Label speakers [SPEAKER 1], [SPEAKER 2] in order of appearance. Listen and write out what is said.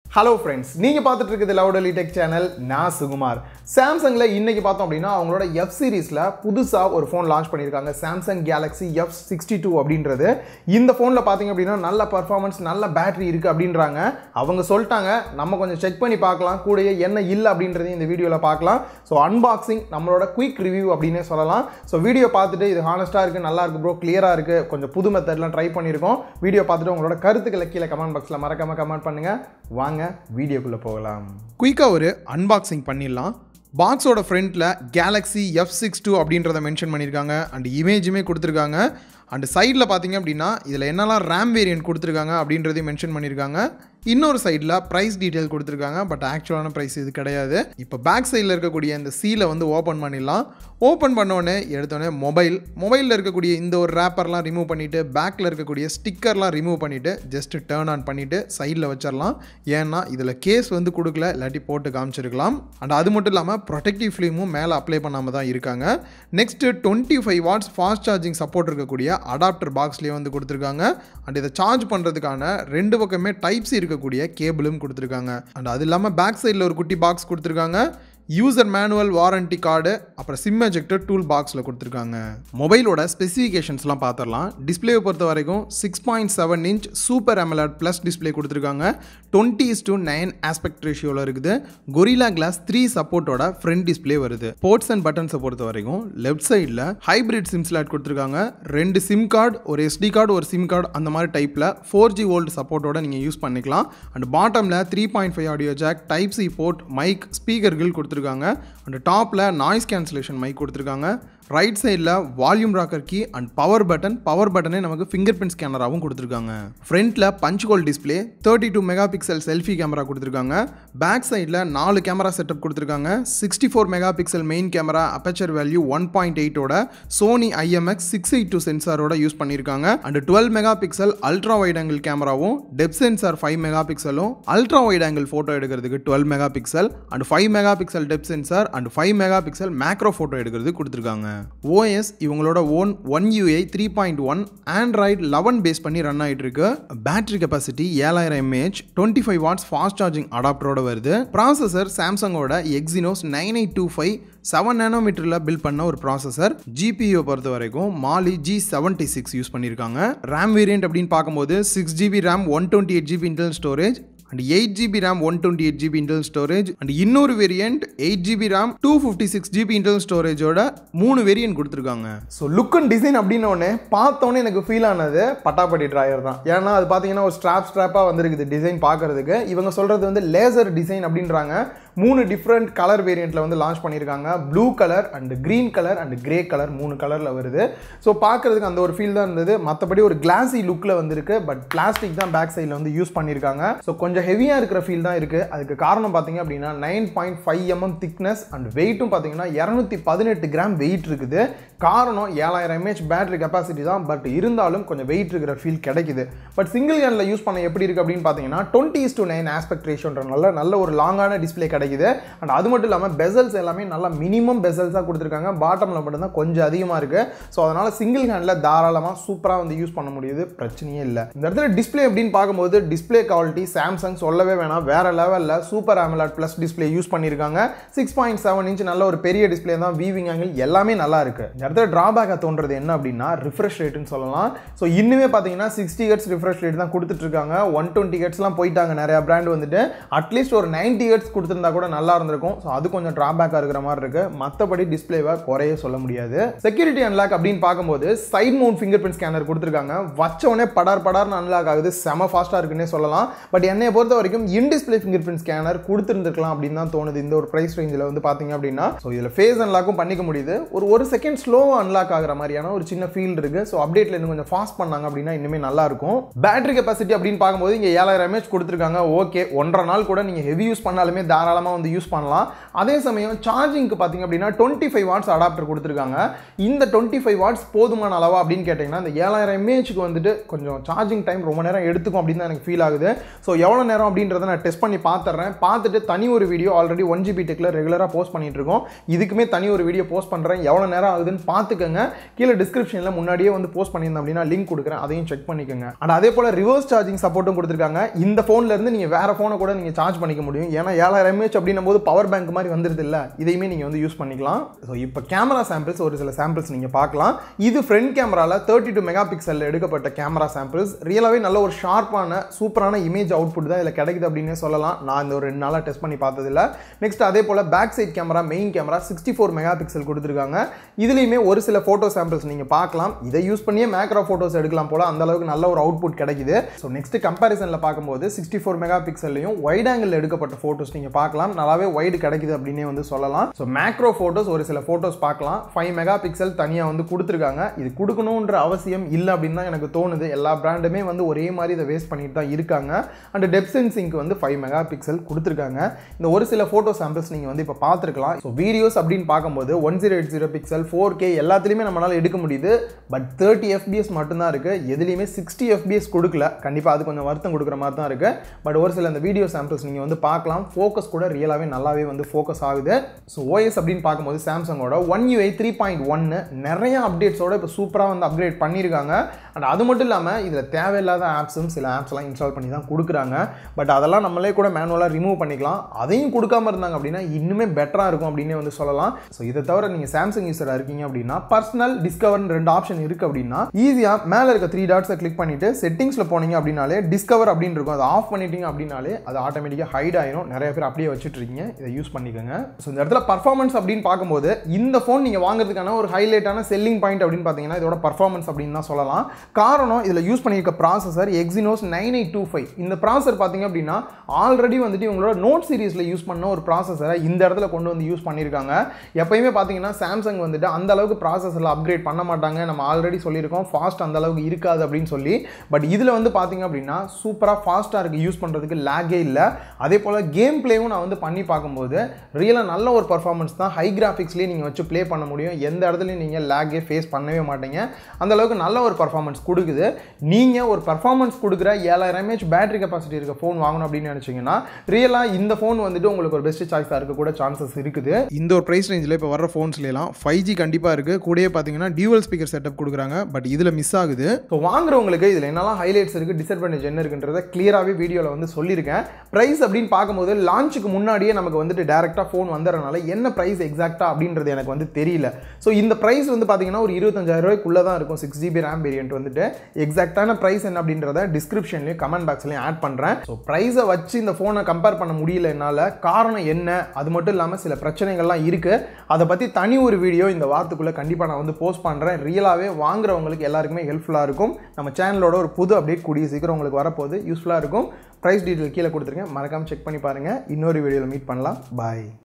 [SPEAKER 1] hello friends நீங்கள் பார்த்துட்டு இருக்குது லவுடலி டெக் சேனல் நான் சுகுமார் சாம்சங்கில் இன்னைக்கு பார்த்தோம் அப்படின்னா அவங்களோட எஃப் சீரிஸில் புதுசாக ஒரு ஃபோன் லான்ச் பண்ணியிருக்காங்க Samsung Galaxy F sixty two அப்படின்றது இந்த ஃபோனில் பார்த்தீங்க அப்படின்னா நல்ல பர்ஃபார்மன்ஸ் நல்ல பேட்டரி இருக்குது அப்படின்றாங்க அவங்க சொல்லிட்டாங்க நம்ம கொஞ்சம் செக் பண்ணி பார்க்கலாம் கூடயே என்ன இல்லை அப்படின்றதையும் இந்த வீடியோவில் பார்க்கலாம் ஸோ அன்பாக்சிங் நம்மளோட குயிக் ரிவ்யூ அப்படின்னே சொல்லலாம் ஸோ வீடியோ பார்த்துட்டு இது ஹானஸ்ட்டாக இருக்குது நல்லா இருக்கு ப்ரோ கிளியராக இருக்குது கொஞ்சம் புது மெத்தட்லாம் ட்ரை பண்ணியிருக்கோம் வீடியோ பார்த்துட்டு உங்களோட கருத்துக்களை கீழே கமெண்ட் பாக்ஸில் மறக்காம கமெண்ட் பண்ணுங்கள் வாங்க வீடியோக்குள்ளே போகலாம் குயிக்காக ஒரு அன்பாக்சிங் பண்ணிடலாம் பாக்ஸோட ஃப்ரண்ட்டில் கேலக்ஸி எஃப் சிக்ஸ் டூ அப்படின்றத மென்ஷன் பண்ணியிருக்காங்க அண்ட் இமேஜுமே கொடுத்துருக்காங்க அண்ட் சைடில் பார்த்தீங்க அப்படின்னா இதில் என்னெல்லாம் ரேம் வேரியன்ட் கொடுத்துருக்காங்க அப்படின்றதையும் மென்ஷன் பண்ணியிருக்காங்க இன்னொரு சைடில் ப்ரைஸ் டீட்டெயில் கொடுத்துருக்காங்க பட் ஆக்சுவலான ப்ரைஸ் இது கிடையாது இப்போ பேக் சைடில் இருக்கக்கூடிய இந்த சீலை வந்து ஓப்பன் பண்ணிடலாம் ஓப்பன் பண்ணோடனே எடுத்தோடனே மொபைல் மொபைலில் இருக்கக்கூடிய இந்த ஒரு ரேப்பர்லாம் ரிமூவ் பண்ணிவிட்டு பேக்கில் இருக்கக்கூடிய ஸ்டிக்கர்லாம் ரிமூவ் பண்ணிவிட்டு ஜஸ்ட் டேர்ன் ஆன் பண்ணிவிட்டு சைடில் வச்சிடலாம் ஏன்னா இதில் கேஸ் வந்து கொடுக்கல இல்லாட்டி போட்டு காமிச்சிருக்கலாம் அண்ட் அது மட்டும் இல்லாமல் ப்ரொடெக்டிவ் ஃபிலிமும் மேலே அப்ளை பண்ணாமல் தான் இருக்காங்க next twenty five watts fast charging support இருக்கக்கூடிய அடாப்டர் பாக்ஸ்லேயே வந்து கொடுத்துருக்காங்க அண்ட் இதை சார்ஜ் பண்ணுறதுக்கான ரெண்டு பக்கமே டைப்ஸ் இருக்கக்கூடிய கேபிளும் கொடுத்துருக்காங்க அண்ட் அது இல்லாமல் பேக் சைடில் ஒரு குட்டி பாக்ஸ் கொடுத்துருக்காங்க யூசர் மேனுவல் வாரண்டி கார்டு அப்புறம் சிம் எஜெக்டர் டூல் பாக்ஸில் கொடுத்துருக்காங்க மொபைலோட ஸ்பெசிஃபிகேஷன்ஸ்லாம் பார்த்துடலாம் டிஸ்பிளேவை பொறுத்த வரைக்கும் six point seven inch super AMOLED plus display கொடுத்துருக்காங்க twenty is to nine aspect ரேஷியோவில் இருக்குது கொரிலா கிளாஸ் த்ரீ சப்போர்ட்டோட ஃப்ரண்ட் டிஸ்பிளே வருது போர்ட்ஸ் அண்ட் பட்டன்ஸை பொறுத்த வரைக்கும் லெஃப்ட் சைடில் ஹைப்ரிட் சிம் ஸ்லாட் கொடுத்துருக்காங்க ரெண்டு சிம் கார்டு ஒரு எஸ்டி கார்டு ஒரு சிம் கார்டு அந்த மாதிரி டைப்பில் ஃபோர் ஜி ஓல்டு சப்போர்ட்டோட நீங்கள் யூஸ் பண்ணிக்கலாம் அண்ட் பாட்டமில் three point five audio jack type C port mic ஸ்பீக்கர்கள் கொடுத்துருக்காங்க அண்ட் டாப்பில் நாய்ஸ் கேன்சலேஷன் மைக் கொடுத்துருக்காங்க ரைட் சைடில் volume rocker key and power button power பட்டனே நமக்கு ஃபிங்கர் பிரிண்ட் ஸ்கேனராகவும் கொடுத்துருக்காங்க ஃப்ரண்ட்டில் punch hole display thirty two megapixel selfie camera கொடுத்துருக்காங்க பேக் சைடில் நாலு கேமரா செட்டப் கொடுத்துருக்காங்க sixty four mega megapixel main camera aperture value one point எயிட்டோட Sony IMX six eight two சென்சாரோட use பண்ணியிருக்காங்க and twelve mega pixel ultra wide angle கேமராவும் depth sensor five mega பிக்சலும் ultra wide angle photo எடுக்கிறதுக்கு twelve mega pixel and five mega pixel depth sensor and five mega pixel macro photo எடுக்கிறது கொடுத்துருக்காங்க OS இவங்களோட own one UI three point one Android eleven base பண்ணி run ஆகிட்டு இருக்கு battery capacity ஏழாயிரம் mAh twenty five watts fast charging அடாப்டரோட வருது processor சாம்சங்கோட Exynos nine eight two five seven நேனோமீட்டரில் பில்ட் பண்ண ஒரு ப்ராசஸர் ஜிபியூ பொறுத்த வரைக்கும் Mali G seventy six use பண்ணியிருக்காங்க ரேம் வேரியன்ட் அப்படின்னு பார்க்கும்போது six GB RAM one twenty eight GB internal storage and eight GB RAM one twenty eight GB internal storage and இன்னொரு variant eight GB RAM two fifty six GB internal ஸ்டோரேஜோட மூணு variant கொடுத்துருக்காங்க so look and design அப்படின்னோடனே பார்த்தோன்னே எனக்கு feel ஆனது பட்டாப்பட்டி drawer தான் ஏன்னா அது பார்த்தீங்கன்னா ஒரு ஸ்ட்ராப் ஸ்ட்ராப்பாக வந்திருக்குது டிசைன் பார்க்கறதுக்கு இவங்க சொல்கிறது வந்து லேசர் டிசைன் அப்படின்றாங்க மூணு டிஃப்ரெண்ட் கலர் வேரியண்ட்டில் வந்து லான்ச் பண்ணியிருக்காங்க blue colour and green colour and grey colour மூணு கலரில் வருது ஸோ பார்க்குறதுக்கு அந்த ஒரு ஃபீல் தான் இருந்தது மற்றபடி ஒரு கிளாஸி லுக்கில் வந்திருக்கு பட் பிளாஸ்டிக் தான் பேக் சைடில் வந்து யூஸ் பண்ணியிருக்காங்க ஸோ கொஞ்சம் ஹெவியாக இருக்கிற ஃபீல் தான் இருக்குது அதுக்கு காரணம் பார்த்தீங்க அப்படின்னா nine point five mm thickness and வெயிட்டும் பார்த்தீங்கன்னா இரநூத்தி பதினெட்டு கிராம் வெயிட் இருக்குது காரணம் ஏழாயிரம் எம்ஏஹெச் பேட்டரி கெப்பாசிட்டி தான் பட் இருந்தாலும் கொஞ்சம் வெயிட் இருக்கிற ஃபீல் கிடைக்குது பட் சிங்கிள் கேனில் யூஸ் பண்ண எப்படி இருக்குது அப்படின்னு பார்த்தீங்கன்னா twenty is to nine aspect ரேஷோன்றனால நல்ல ஒரு லாங்கான டிஸ்பிளே கிடைக்குது அண்ட் அது மட்டும் இல்லாமல் பெசல்ஸ் எல்லாமே நல்லா மினிமம் பெசல்ஸாக கொடுத்துருக்காங்க பாட்டமில் மட்டும்தான் கொஞ்சம் அதிகமாக இருக்குது ஸோ அதனால் சிங்கிள் ஹேண்டில் தாராளமாக சூப்பராக வந்து யூஸ் பண்ண முடியுது பிரச்சனையே இல்லை இந்த இடத்துல டிஸ்பிளே அப்படின்னு பார்க்கும்போது டிஸ்பிளே குவாலிட்டி சாம்சங் சொல்லவே வேணாம் வேற லெவலில் super AMOLED plus display use பண்ணியிருக்காங்க சிக்ஸ் பாயிண்ட் செவன் இன்ச் நல்ல ஒரு பெரிய டிஸ்பிளே தான் வீவிங் ஆங்கிள் எல்லாமே நல்லா இருக்கு இந்த இடத்துல டிராபேக்காக தோன்றது என்ன அப்படின்னா ரிஃப்ரெஷ் ரேட்டுன்னு சொல்லலாம் ஸோ இன்னுமே பார்த்தீங்கன்னா சிக்ஸ்டி ஹெட்ஸ் ரிஃப்ரெஷ் ரேட் தான் கொடுத்துட்டு இருக்காங்க ஒன் டுவெண்ட்டி ஹெட்ஸ்லாம் போயிட்டாங்க நிறைய பிராண்ட் வந்துட்டு அட்லீஸ்ட் ஒரு நைன்டி ஹெட்ஸ் கொடுத்துருந்தா கூட நல்லா இருந்திருக்கும் ஸோ அது கொஞ்சம் டிராபேக்காக இருக்கிற மாதிரி இருக்கு மற்றபடி டிஸ்பிளேவை குறைய சொல்ல முடியாது செக்யூரிட்டி அன்லாக் அப்படின்னு பார்க்கும்போது side mount fingerprint scanner கொடுத்துருக்காங்க வச்சவொடனே படார் படார்னு அன்லாக் ஆகுது செம ஃபாஸ்ட்டாக இருக்குன்னே சொல்லலாம் பட் என்னைய பொறுத்த வரைக்கும் in display fingerprint scanner கொடுத்துருந்துருக்கலாம் அப்படின்னு தான் தோணுது இந்த ஒரு ப்ரைஸ் ரேஞ்சில் வந்து பார்த்தீங்க அப்படின்னா ஸோ இதில் ஃபேஸ் அன்லாக்கும் பண்ணிக்க முடியுது ஒரு ஒரு செகண்ட் ஸ்லோவாக அன்லாக் ஆகிற மாதிரியான ஒரு சின்ன ஃபீல் இருக்கு ஸோ அப்டேட்டில் இன்னும் கொஞ்சம் ஃபாஸ்ட் பண்ணாங்க அப்படின்னா இன்னுமே நல்லா இருக்கும் பேட்டரி கெப்பாசிட்டி அப்படின்னு பார்க்கும்போது இங்கே ஏழாயிரம் எம்ஏஹெச் கொடுத்துருக்காங்க ஓகே ஒன்றரை நாள் கூட நீங்கள் ஹெவி யூஸ் பண்ணாலுமே தாராளமாக வந்து யூஸ் பண்ணலாம் அதே சமயம் சார்ஜிங்க்கு பார்த்தீங்க அப்படின்னா டுவெண்ட்டி ஃபைவ் வாட்ஸ் அடாப்டர் கொடுத்துருக்காங்க இந்த டுவெண்ட்டி ஃபைவ் வாட்ஸ் போதுமான அளவா அப்படின்னு கேட்டிங்கன்னா இந்த ஏழாயிரம் எம்ஏஹெச்சுக்கு வந்துட்டு கொஞ்சம் சார்ஜிங் டைம் ரொம்ப நேரம் எடுத்துக்கும் அப்படின்னு தான் எனக்கு ஃபீல் ஆகுது ஸோ எவ்வளோ நேரம் அப்படின்றத நான் டெஸ்ட் பண்ணி பார்த்துறேன் பார்த்துட்டு தனி ஒரு வீடியோ ஆல்ரெடி ஒன் ஜிபி டெக்கில் ரெகுலராக போஸ்ட் பண்ணிட்டு இருக்கோம் இதுக்குமே தனி ஒரு வீடியோ போஸ்ட் பண்ணுறேன் எவ்வளோ நேரம் ஆகுதுன்னு பார்த்துக்கோங்க கீழே டிஸ்கிரிப்ஷனில் முன்னாடியே வந்து போஸ்ட் பண்ணியிருந்தேன் அப்படின்னா லிங்க் கொடுக்குறேன் அதையும் செக் பண்ணிக்கோங்க அண்ட் அதே போல் ரிவர்ஸ் சார்ஜிங் சப்போர்ட்டும் கொடுத்துருக்காங்க இந்த ஃபோன்ல இருந்து நீங்கள் வேற ஃபோனை கூட நீங்கள் சார்ஜ் பண்ணிக்க முடியும் ஏன்னா ஏழாயிரம் எம்ஏஹெச் அப்படின்னும் போது பவர் பேங்க் மாதிரி வந்துருது இல்லை இதையுமே நீங்கள் வந்து யூஸ் பண்ணிக்கலாம் ஸோ இப்போ கேமரா சாம்பிள்ஸ் ஒரு சில சாம்பிள்ஸ் நீங்கள் பார்க்கலாம் இது ஃப்ரண்ட் கேமராவில் தேர்ட்டி டூ மெகா பிக்சலில் எடுக்கப்பட்ட கேமரா சாம்பிள்ஸ் ரியலாகவே நல்ல ஒரு ஷார்ப்பான சூப்பரான இமேஜ் அவுட்புட் தான் இதில் கிடைக்குது அப்படின்னே சொல்லலாம் நான் இந்த ஒரு ரெண்டு நாளாக டெஸ்ட் பண்ணி பார்த்ததில்ல நெக்ஸ்ட் அதே போல் back side camera main camera sixty four mega pixel கொடுத்துருக்காங்க இதுலேயுமே ஒரு சில ஃபோட்டோ சாம்பிள்ஸ் நீங்கள் பார்க்கலாம் இதை யூஸ் பண்ணியே மேக்ரோ ஃபோட்டோஸ் எடுக்கலாம் போல அந்த அளவுக்கு நல்ல ஒரு அவுட்புட் கிடைக்குது ஸோ நெக்ஸ்ட் கம்பேரிசனில் பார்க்கும்போது சிக்ஸ்டி ஃபோர் மெகா பிக்சல்லையும் வைட் ஆங்கிள் எடுக்கப்பட்ட ஃபோட்டோஸ் நீங்கள் பார்க்கலாம் நல்லாவே வைடு கிடைக்குது அப்படின்னே வந்து சொல்லலாம் ஸோ மேக்ரோ ஃபோட்டோஸ் ஒரு சில ஃபோட்டோஸ் பார்க்கலாம் ஃபைவ் மெகா பிக்சல் தனியாக வந்து கொடுத்துருக்காங்க இது கொடுக்கணுன்ற அவசியம் இல்லை அப்படின்னு தான் எனக்கு தோணுது எல்லா பிராண்டுமே வந்து ஒரே மாதிரி இதை வேஸ்ட் பண்ணிட்டு தான் இருக்காங்க அண்ட் டெப் சென்சிங்க்கு வந்து ஃபைவ் மெகா பிக்சல் கொடுத்துருக்காங்க இந்த ஒரு சில ஃபோட்டோ சாம்பிள்ஸ் நீங்கள் வந்து இப்போ பார்த்துருக்கலாம் ஸோ வீடியோஸ் அப்படின்னு பார்க்கும்போது one zero eight zero pixel four K எல்லாத்துலேயுமே நம்மளால் எடுக்க முடியுது பட் தேர்ட்டி எஃபிஎஸ் மட்டும்தான் இருக்குது எதுலேயுமே சிக்ஸ்டி எஃபிஎஸ் கொடுக்கல கண்டிப்பாக அது கொஞ்சம் வருத்தம் கொடுக்குற மாதிரி தான் இருக்குது பட் ஒரு சில இந்த வீடியோ சாம்பிள்ஸ் நீங்கள் வந்து பார்க்கலாம் ஃபோக்கஸ் கூட ரியலாகவே நல்லாவே வந்து ஃபோக்கஸ் ஆகுது ஸோ ஓஎஸ் அப்படின்னு பார்க்கும்போது சாம்சங்கோட ஒன் யூஐ த்ரீ பாயிண்ட் ஒன்னு நிறைய அப்டேட்ஸோட இப்போ சூப்பராக வந்து அப்கிரேட் பண்ணியிருக்காங்க அண்ட் அது மட்டும் இல்லாமல் இதில் தேவையில்லாத ஆப்ஸும் சில ஆப்ஸ்லாம் இன்ஸ்டால் பண்ணி தான் கொடுக்குறாங்க பட் அதெல்லாம் நம்மளே கூட மேனுவலாக ரிமூவ் பண்ணிக்கலாம் அதையும் கொடுக்காம இருந்தாங்க அப்படின்னா இன்னுமே பெட்டராக இருக்கும் அப்படின்னே வந்து சொல்லலாம் ஸோ இதை தவிர நீங்கள் சாம்சங் யூஸராக இருக்கீங்க அப்படின்னா பர்சனல் டிஸ்கவர்னு ரெண்டு ஆப்ஷன் இருக்குது அப்படின்னா ஈஸியாக மேலே இருக்க த்ரீ டாட்ஸை கிளிக் பண்ணிவிட்டு செட்டிங்ஸில் போனீங்க அப்படின்னாலே டிஸ்கவர் அப்படின்னு இருக்கும் அதை ஆஃப் பண்ணிட்டீங்க அப்படின்னாலே அது ஆட்டோமேட்டிக்காக ஹைட் ஆயிரும் நிறைய பேர் அப்படியே வச்சுட்டு இருக்கீங்க இதை யூஸ் பண்ணிக்கோங்க ஸோ இந்த இடத்துல பர்ஃபார்மன்ஸ் அப்படின்னு பார்க்கும்போது இந்த ஃபோன் நீங்கள் வாங்குறதுக்கான ஒரு ஹைலைட்டான செல்லிங் பாயிண்ட் அப்படின்னு பார்த்தீங்கன்னா இதோட பர்ஃபார்மன்ஸ் அப்படின்னு தான் சொல்லலாம் காரணம் இதில் யூஸ் பண்ணியிருக்க processor Exynos nine eight two five இந்த ப்ராசஸர் பார்த்தீங்க அப்படின்னா ஆல்ரெடி வந்துட்டு இவங்களோட நோட் சீரிஸில் யூஸ் பண்ண ஒரு ப்ராசஸரை இந்த இடத்துல கொண்டு வந்து யூஸ் பண்ணியிருக்காங்க எப்பயுமே பார்த்தீங்கன்னா சாம்சங் வந்துட்டு அந்த அளவுக்கு ப்ராசஸரில் அப்கிரேட் பண்ண மாட்டாங்க நம்ம ஆல்ரெடி சொல்லியிருக்கோம் ஃபாஸ்ட் அந்த அளவுக்கு இருக்காது அப்படின்னு சொல்லி பட் இதில் வந்து பார்த்தீங்க அப்படின்னா சூப்பராக ஃபாஸ்ட்டாக இருக்குது யூஸ் பண்ணுறதுக்கு லேக்கே இல்லை அதே போல் கேம் பிளேவும் நான் வந்து பண்ணி பார்க்கும்போது ரியலாக நல்ல ஒரு பர்ஃபார்மன்ஸ் தான் ஹை கிராஃபிக்ஸ்லேயே நீங்கள் வச்சு ப்ளே பண்ண முடியும் எந்த இடத்துலையும் நீங்கள் லேக்கே ஃபேஸ் பண்ணவே மாட்டீங்க அந்த அளவுக்கு நல்ல ஒரு பர்ஃபார்மன்ஸ் கொடுக்குது நீங்கள் ஒரு பர்ஃபார்மன்ஸ் கொடுக்குற ஏழாயிரம் எம்ஏஹெச் பேட்டரி கெப்பாசிட்டி இருக்க ஃபோன் வாங்கணும் அப்படின்னு நினச்சிங்கன்னா ரியலாக இந்த ஃபோன் வந்துட்டு உங்களுக்கு ஒரு பெஸ்ட் சாய்ஸாக இருக்க கூட சான்சஸ் இருக்குது இந்த ஒரு ப்ரைஸ் ரேஞ்சில் இப்போ வர ஃபோன்ஸ்லாம் ஃபைவ் ஜி கண்டிப்பாக இருக்குது கூடயே பார்த்தீங்கன்னா டியூவல் ஸ்பீக்கர் செட்டப் கொடுக்குறாங்க பட் இதில் மிஸ் ஆகுது ஸோ வாங்குறவங்களுக்கு இதில் என்னெல்லாம் ஹைலைட்ஸ் இருக்குது டிஸ்அட்வான்டேஜ் என்ன இருக்குன்றத கிளியராகவே வீடியோவில் வந்து சொல்லியிருக்கேன் ப்ரைஸ் அப்படின்னு பார்க்கும்போது லான்ச்சுக்கு முன்னாடியே நமக்கு வந்துட்டு டேரெக்டாக ஃபோன் வந்துறதுனால என்ன ப்ரைஸ் எக்ஸாக்டாக அப்படின்றது எனக்கு வந்து தெரியல ஸோ இந்த ப்ரைஸ் வந்து பார்த்தீங்கன்னா ஒரு இருபத்தஞ்சாயிரம் ரூபாய்க்குள்ளே தான் இருக்கும் சிக்ஸ் ஜிபி ரேம் வேரியன்ட் வந்துட்டு எக்ஸாக்டான ப்ரைஸ் என்ன அப்படின்றத டிஸ்கிரிப்ஷன்லையும் கமெண்ட் பாக்ஸ்லையும் ஆட் பண்ணுறேன் ஸோ ப்ரைஸை வச்சு இந்த ஃபோனை கம்பேர் பண்ண முடியல என்னால் காரணம் என்ன அது மட்டும் இல்லாமல் சில பிரச்சனைகள்லாம் இருக்குது அதை பற்றி தனி ஒரு வீடியோ இந்த வாரத்துக்குள்ளே கண்டிப்பாக நான் வந்து போஸ்ட் பண்ணுறேன் ரியலாகவே வாங்குறவங்களுக்கு எல்லாருக்குமே ஹெல்ப்ஃபுல்லாக இருக்கும் நம்ம சேனலோட ஒரு புது அப்டேட் கூடிய சீக்கிரம் உங்களுக்கு வரப்போகுது யூஸ்ஃபுல்லாக இருக்கும் ப்ரைஸ் டீட்டெயில் கீழே கொடுத்துருக்கேன் மறக்காமல் செக் பண்ணி பாருங்கள் இன்னொரு வீடியோவில் மீட் பண்ணலாம் பாய்